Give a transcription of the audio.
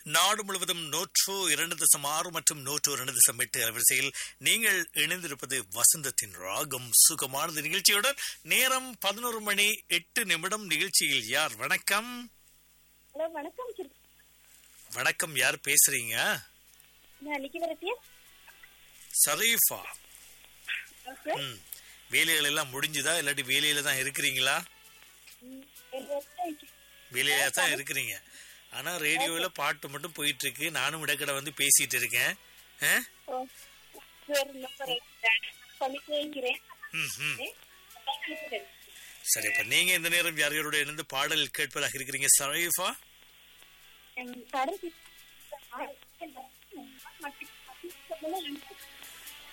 நாடு முழுவதும் நூற்று இரண்டு தசம் ஆறு மற்றும் நூற்று இரண்டு தசம் எட்டு அலைவரிசையில் நீங்கள் இணைந்திருப்பது வசந்தத்தின் ராகம் சுகமானது நிகழ்ச்சியுடன் நேரம் பதினோரு மணி எட்டு நிமிடம் நிகழ்ச்சியில் யார் வணக்கம் ஹலோ வணக்கம் சார் வணக்கம் யார் பேசுறீங்க நான் லிக்கிவரத்தியா சரீஃபா ஓகே ம் வேலைகள் எல்லாம் முடிஞ்சுதா இல்லாட்டி வேலையில தான் இருக்கிறீங்களா வேலையில தான் இருக்கிறீங்க ஆனா ரேடியோல பாட்டு மட்டும் போயிட்டு இருக்கு நானும் இடக்கடை வந்து பேசிட்டு இருக்கேன் ஆ? சார் நம்பர் பண்ணிட்டே இருக்கிறேன் ம், ம். சரி அப்ப நீங்க இந்த நேரம் யார் யாரோட இணைந்து பாடல் கேட்பதாக இருக்கிறீங்க சரீஃபா கடைசி